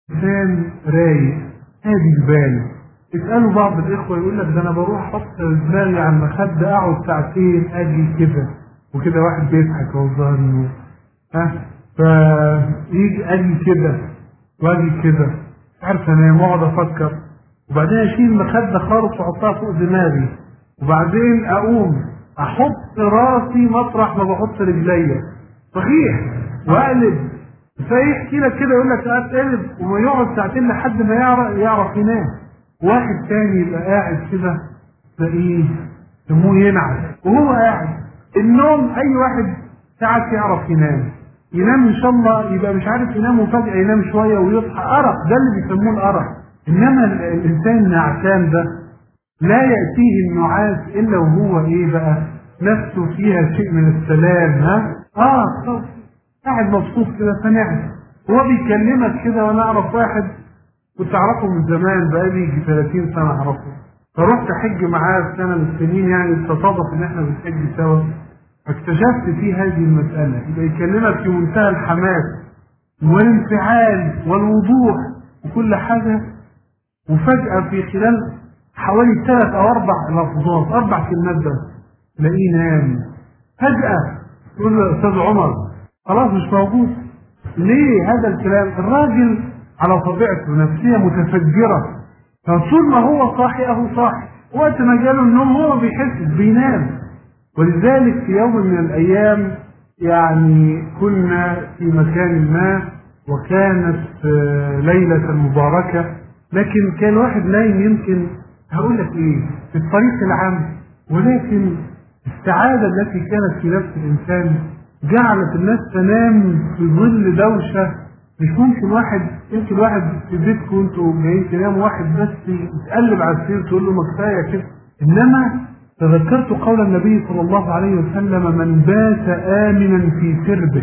انسان رايق هادي البال اسالوا بعض الاخوه يقول لك ده انا بروح احط دماغي على المخده اقعد ساعتين اجي كده وكده واحد بيضحك هو ظاهر انه ها فيجي اجي كده واجي كده مش عارف انام واقعد افكر وبعدين اشيل المخده خالص واحطها فوق دماغي وبعدين اقوم احط راسي مطرح ما بحط رجليا صحيح واقلب فيحكي لك كده يقول لك اقلب وما يقعد ساعتين لحد ما يعرف يعرف ينام واحد تاني يبقى قاعد كده تلاقيه دموع ينعس وهو قاعد النوم اي واحد ساعات يعرف ينام ينام ان شاء الله يبقى مش عارف ينام وفجاه ينام شويه ويصحى ارق ده اللي بيسموه الارق انما الانسان النعسان ده لا ياتيه النعاس الا وهو ايه بقى نفسه فيها شيء من السلام ها اه خلاص قاعد مبسوط كده فنعم هو بيكلمك كده وانا اعرف واحد كنت اعرفه من زمان بقالي يجي 30 سنه اعرفه فرحت احج معاه في سنه من السنين يعني تصادف ان احنا بنحج سوا فاكتشفت في هذه المساله يبقى يكلمك في منتهى الحماس والانفعال والوضوح وكل حاجه وفجاه في خلال حوالي ثلاث او اربع لفظات اربع كلمات بس تلاقيه نام فجاه تقول له يا استاذ عمر خلاص مش موجود ليه هذا الكلام الراجل على طبيعته نفسية متفجرة فطول ما هو صاحي اهو صاحي وقت ما جاله النوم هو بيحس بينام ولذلك في يوم من الايام يعني كنا في مكان ما وكانت ليلة مباركة لكن كان واحد نايم يمكن هقول لك ايه في الطريق العام ولكن السعادة التي كانت في نفس الانسان جعلت الناس تنام في ظل دوشة مش ممكن واحد يمكن واحد في بيتكم انتوا جايين تناموا واحد بس يتقلب على السرير تقول له ما كفايه كده انما تذكرت قول النبي صلى الله عليه وسلم من بات امنا في سربه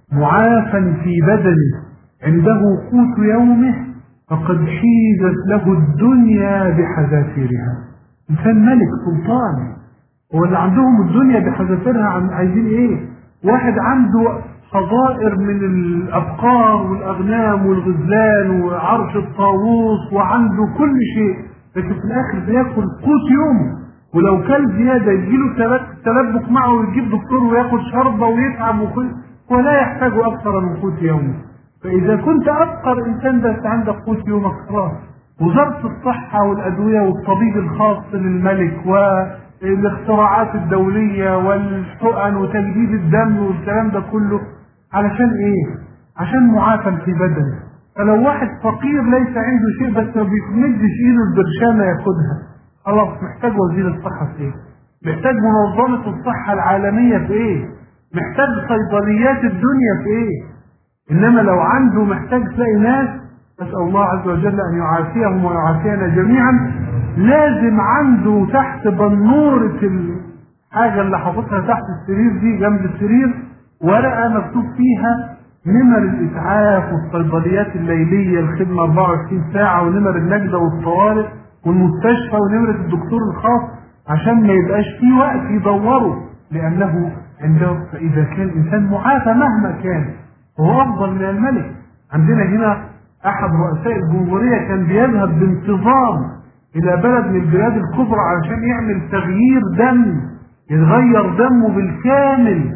معافا في بدنه عنده قوت يومه فقد حيزت له الدنيا بحذافيرها انسان ملك سلطان هو اللي عندهم الدنيا بحذافيرها عايزين ايه واحد عنده حظائر من الأبقار والأغنام والغزلان وعرش الطاووس وعنده كل شيء لكن في الآخر بياكل قوت يومه ولو كل زيادة يجيله تلبك معه ويجيب دكتور وياخد شربة ويتعب وكل هو لا يحتاج أكثر من قوت يومه فإذا كنت أفقر إنسان بس عندك قوت يومك خلاص وزارة الصحة والأدوية والطبيب الخاص للملك و الاختراعات الدولية والحقن وتجديد الدم والكلام ده كله علشان ايه عشان معافى في بدنه فلو واحد فقير ليس عنده شيء بس ما بيمدش ايده البرشامة ياخدها خلاص محتاج وزير الصحة في ايه محتاج منظمة الصحة العالمية في ايه محتاج صيدليات الدنيا في ايه انما لو عنده محتاج تلاقي ناس نسأل الله عز وجل ان يعافيهم ويعافينا جميعا لازم عنده تحت بنورة الحاجة اللي حاططها تحت السرير دي جنب السرير ورقة مكتوب فيها نمر الإسعاف والصيدليات الليلية الخدمة 24 ساعة ونمر النجدة والطوارئ والمستشفى ونمرة الدكتور الخاص عشان ما يبقاش في وقت يدوروا لأنه عنده فإذا كان إنسان معافى مهما كان هو أفضل من الملك عندنا هنا أحد رؤساء الجمهورية كان بيذهب بانتظام الى بلد من البلاد الكبرى علشان يعمل تغيير دم يتغير دمه بالكامل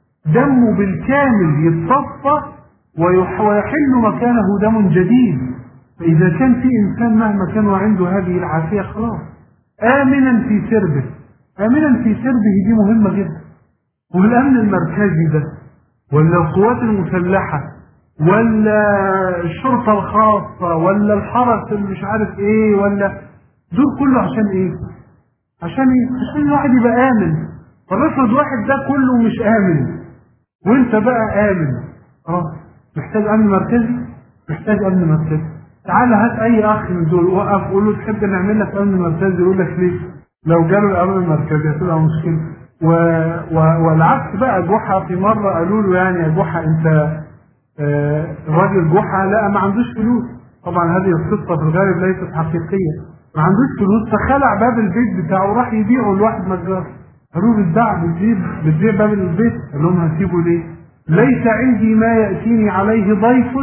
دمه بالكامل يتصفى ويحل مكانه دم جديد فاذا كان في انسان مهما كان وعنده هذه العافيه خلاص امنا في سربه امنا في سربه دي مهمه جدا والامن المركزي ده ولا القوات المسلحه ولا الشرطه الخاصه ولا الحرس اللي مش عارف ايه ولا دول كله عشان ايه عشان ايه عشان الواحد يبقى امن فالرفض واحد ده كله مش امن وانت بقى امن اه محتاج امن مركزي محتاج امن مركزي تعال هات اي اخ من دول وقف قول له تحب نعمل لك امن مركزي يقول لك ليه لو جاله الامن المركزي هتبقى مشكله و... و... والعكس بقى جحا في مره قالوا له يعني يا جحا انت آه راجل جحا لا ما عندوش فلوس طبعا هذه القصه في الغالب ليست حقيقيه ما عندوش فلوس فخلع باب البيت بتاعه وراح يبيعه لواحد نجار قالوا له بتباع بتجيب بتبيع باب البيت قال لهم هسيبه ليه؟ ليس عندي ما ياتيني عليه ضيف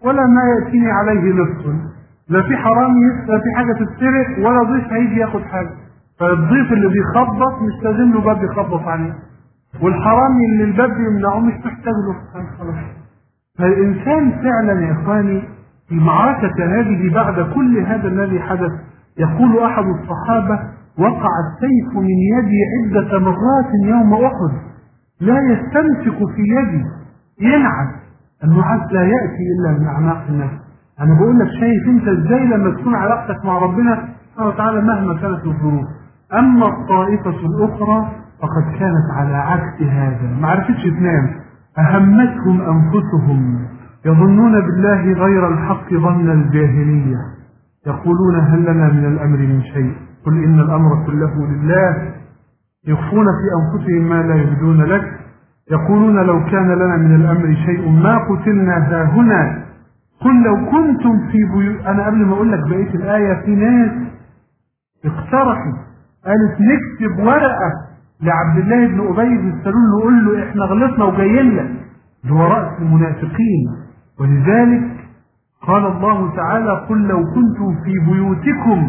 ولا ما يأتيني عليه لص لا في حرام لا في حاجة تتسرق ولا ضيف هيجي ياخد حاجة فالضيف اللي بيخبط مش لازم له باب يخبط عليه والحرامي اللي الباب يمنعه مش محتاج له خلاص فالإنسان فعلا يا إخواني في معركة هذه بعد كل هذا الذي حدث يقول أحد الصحابة وقع السيف من يدي عدة مرات يوم أحد لا يستمسك في يدي ينعس النعاس لا يأتي إلا من أعماق الناس أنا بقول لك شايف أنت إزاي لما تكون علاقتك مع ربنا سبحانه وتعالى مهما كانت الظروف أما الطائفة الأخرى فقد كانت على عكس هذا ما عرفتش تنام أهمتهم أنفسهم يظنون بالله غير الحق ظن الجاهلية يقولون هل لنا من الأمر من شيء قل إن الأمر كله لله يخفون في أنفسهم ما لا يبدون لك يقولون لو كان لنا من الأمر شيء ما قتلنا ها هنا قل لو كنتم في بيوت أنا قبل ما أقول لك بقية الآية في ناس اقترحوا قالت نكتب ورقة لعبد الله بن أبي بن سلول نقول له إحنا غلطنا وجايين لك ده هو رأس المنافقين ولذلك قال الله تعالى قل لو كنتم في بيوتكم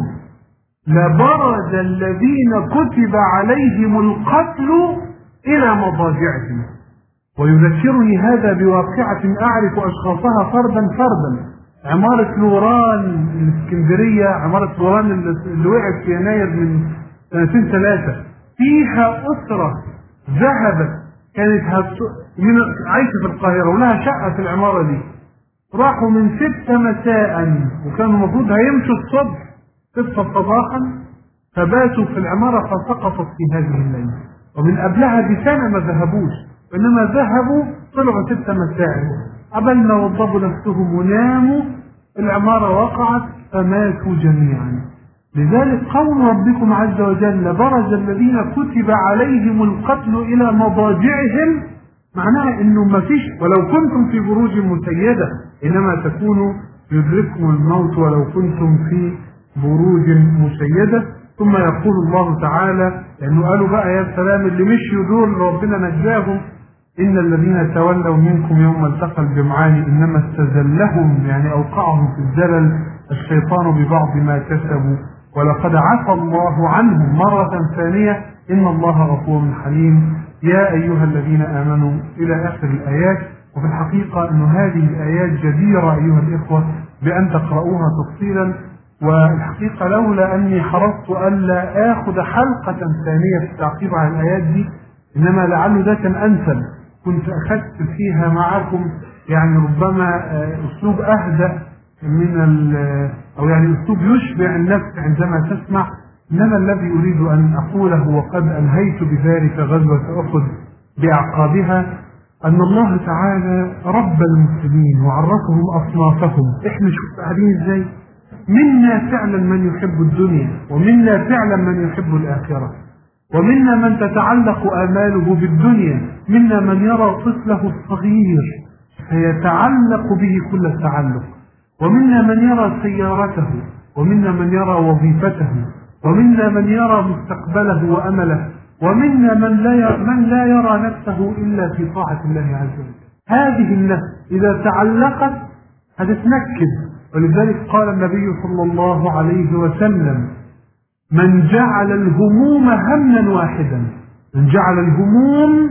لبرز الذين كتب عليهم القتل إلى مضاجعهم ويذكرني هذا بواقعة أعرف أشخاصها فردا فردا عمارة لوران الإسكندرية عمارة لوران اللي وقعت في يناير من سنتين ثلاثة فيها أسرة ذهبت كانت من عايشة في القاهرة ولها شقة في العمارة دي راحوا من ستة مساء وكانوا المفروض هيمشوا الصبح ستة صباحا فباتوا في العمارة فسقطت في هذه الليلة ومن قبلها بسنة ما ذهبوش إنما ذهبوا طلعوا ستة مساء قبل ما وضبوا نفسهم وناموا العمارة وقعت فماتوا جميعا لذلك قول ربكم عز وجل برز الذين كتب عليهم القتل إلى مضاجعهم معناها انه ما فيش ولو كنتم في بروج مسيدة انما تكونوا يدرككم الموت ولو كنتم في بروج مسيدة ثم يقول الله تعالى لانه قالوا بقى يا سلام اللي مشيوا دول ربنا نجاهم ان الذين تولوا منكم يوم التقى الجمعان انما استزلهم يعني اوقعهم في الزلل الشيطان ببعض ما كسبوا ولقد عفى الله عنهم مرة ثانية ان الله غفور حليم يا أيها الذين آمنوا إلى آخر الآيات وفي الحقيقة أن هذه الآيات جديرة أيها الإخوة بأن تقرؤوها تفصيلا والحقيقة لولا أني حرصت ألا آخذ حلقة ثانية في التعقيب على الآيات دي إنما لعل ده كان أنسب كنت أخذت فيها معكم يعني ربما أسلوب أهدأ من أو يعني أسلوب يشبع النفس عندما تسمع إنما الذي أريد أن أقوله وقد أنهيت بذلك غزوة أحد بأعقابها أن الله تعالى رب المسلمين وعرفهم أصنافهم إحنا شوف قاعدين إزاي منا فعلا من يحب الدنيا ومنا فعلا من يحب الآخرة ومنا من تتعلق آماله بالدنيا منا من يرى طفله الصغير فيتعلق به كل التعلق ومنا من يرى سيارته ومنا من يرى وظيفته ومنا من يرى مستقبله وأمله ومنا من لا يرى, من لا يرى نفسه إلا في طاعة الله عز وجل هذه النفس إذا تعلقت هتتنكد ولذلك قال النبي صلى الله عليه وسلم من جعل الهموم هما واحدا من جعل الهموم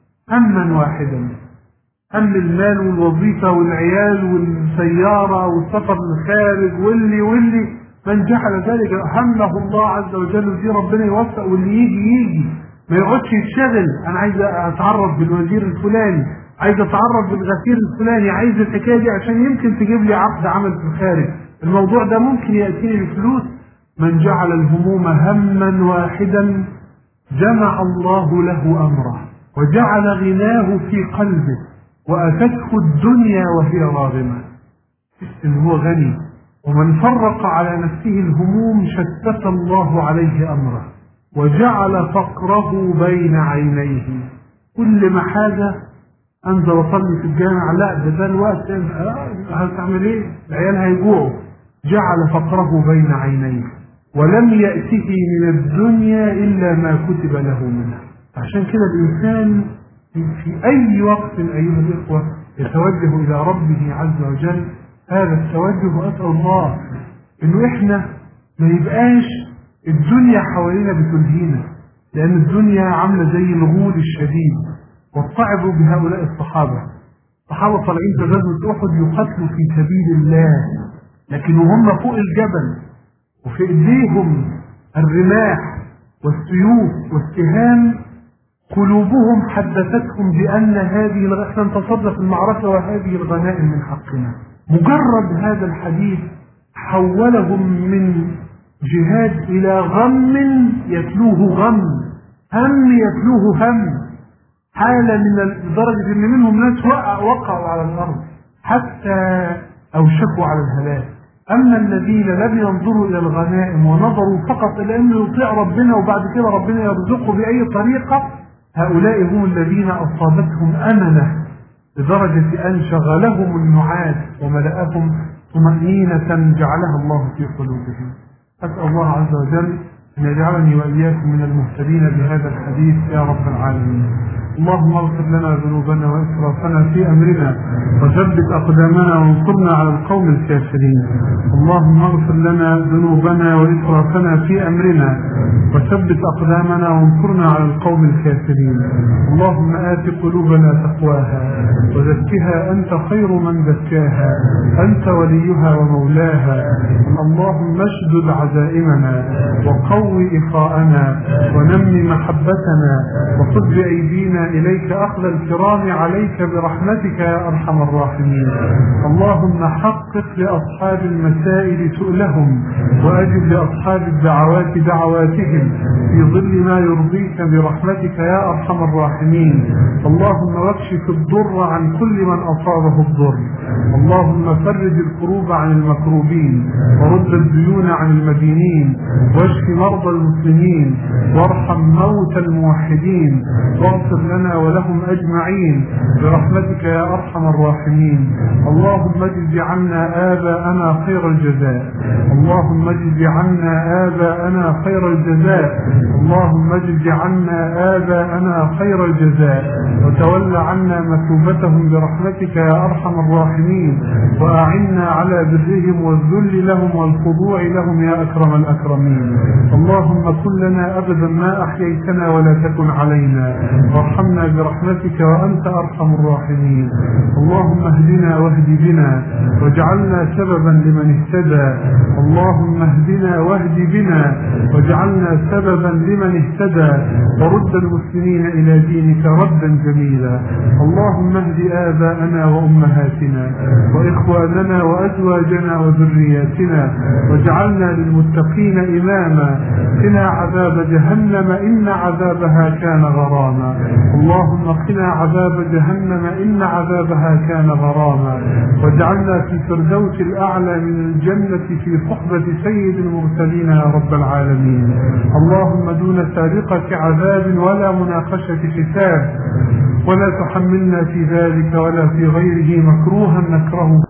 هما واحدا هم المال والوظيفة والعيال والسيارة والسفر للخارج واللي واللي من جعل ذلك همه الله عز وجل دي ربنا يوفق واللي يجي يجي ما يقعدش يتشغل انا عايز اتعرف بالوزير الفلاني عايز اتعرف بالغفير الفلاني عايز الحكايه دي عشان يمكن تجيب لي عقد عمل في الخارج الموضوع ده ممكن ياتيني بفلوس من جعل الهموم هما واحدا جمع الله له امره وجعل غناه في قلبه واتته الدنيا وهي راغمه ان هو غني ومن فرق على نفسه الهموم شتت الله عليه امره وجعل فقره بين عينيه كل ما حاجه انزل اصلي في الجامع لا ده ده الوقت هتعمل ايه؟ العيال هيجوعوا جعل فقره بين عينيه ولم يأته من الدنيا إلا ما كتب له منها عشان كده الإنسان في أي وقت أيها الإخوة يتوجه إلى ربه عز وجل هذا التوجه وأسأل الله إنه إحنا ما يبقاش الدنيا حوالينا بتلهينا لأن الدنيا عاملة زي الغول الشديد واتعظوا بهؤلاء الصحابة الصحابة طالعين في غزوة أحد يقتلوا في سبيل الله لكن وهم فوق الجبل وفي إيديهم الرماح والسيوف والسهام قلوبهم حدثتهم بأن هذه الغ- احنا انتصرنا في المعركة وهذه الغنائم من حقنا مجرد هذا الحديث حولهم من جهاد إلى غم يتلوه غم هم يتلوه هم حالة من ال- لدرجة إن منهم ناس وقع وقعوا على الأرض حتى أوشكوا على الهلاك أما الذين لم ينظروا إلى الغنائم ونظروا فقط إلى أنه يطيع ربنا وبعد كده ربنا يرزقه بأي طريقة هؤلاء هم الذين أصابتهم أمنة لدرجة أن شغلهم النعاس وملأهم طمأنينة جعلها الله في قلوبهم أسأل الله عز وجل أن يجعلني وإياكم من المهتدين بهذا الحديث يا رب العالمين اللهم اغفر لنا ذنوبنا وإسرافنا في أمرنا وثبت أقدامنا وانصرنا على القوم الكافرين اللهم اغفر لنا ذنوبنا وإسرافنا في أمرنا وثبت أقدامنا وانصرنا على القوم الكافرين اللهم آت قلوبنا تقواها وزكها أنت خير من زكاها أنت وليها ومولاها اللهم اشدد عزائمنا وقوي إخاءنا ونمي محبتنا وخذ بأيدينا إليك أخذ الكرام عليك برحمتك يا أرحم الراحمين اللهم حقق لأصحاب المسائل سؤلهم وأجب لأصحاب الدعوات دعواتهم في ظل ما يرضيك برحمتك يا أرحم الراحمين اللهم واكشف الضر عن كل من أصابه الضر اللهم فرج الكروب عن المكروبين ورد الديون عن المدينين واشف مرضى المسلمين وارحم موتى الموحدين واغفر لنا ولهم أجمعين برحمتك يا أرحم الراحمين اللهم اجز عنا آباءنا خير الجزاء اللهم اجز عنا آباءنا خير الجزاء اللهم اجز عنا آباءنا خير الجزاء وتول عنا مثوبتهم برحمتك يا أرحم الراحمين وأعنا على برهم والذل لهم والخضوع لهم يا أكرم الأكرمين اللهم كن لنا أبدا ما أحييتنا ولا تكن علينا وارحمنا برحمتك وأنت أرحم الراحمين اللهم اهدنا واهد بنا واجعلنا سببا لمن اهتدى اللهم اهدنا واهد بنا واجعلنا سببا لمن اهتدى ورد المسلمين إلى دينك ردا جميلا اللهم اهد آباءنا وأمهاتنا وإخواننا وأزواجنا وذرياتنا واجعلنا للمتقين إماما قنا عذاب جهنم إن عذابها كان غراما اللهم قنا عذاب جهنم إن عذابها كان غراما واجعلنا في الفردوس الأعلى من الجنة في صحبة سيد المرسلين يا رب العالمين اللهم دون سابقة عذاب ولا مناقشة حساب ولا تحملنا في ذلك ولا في غيره مكروها نكره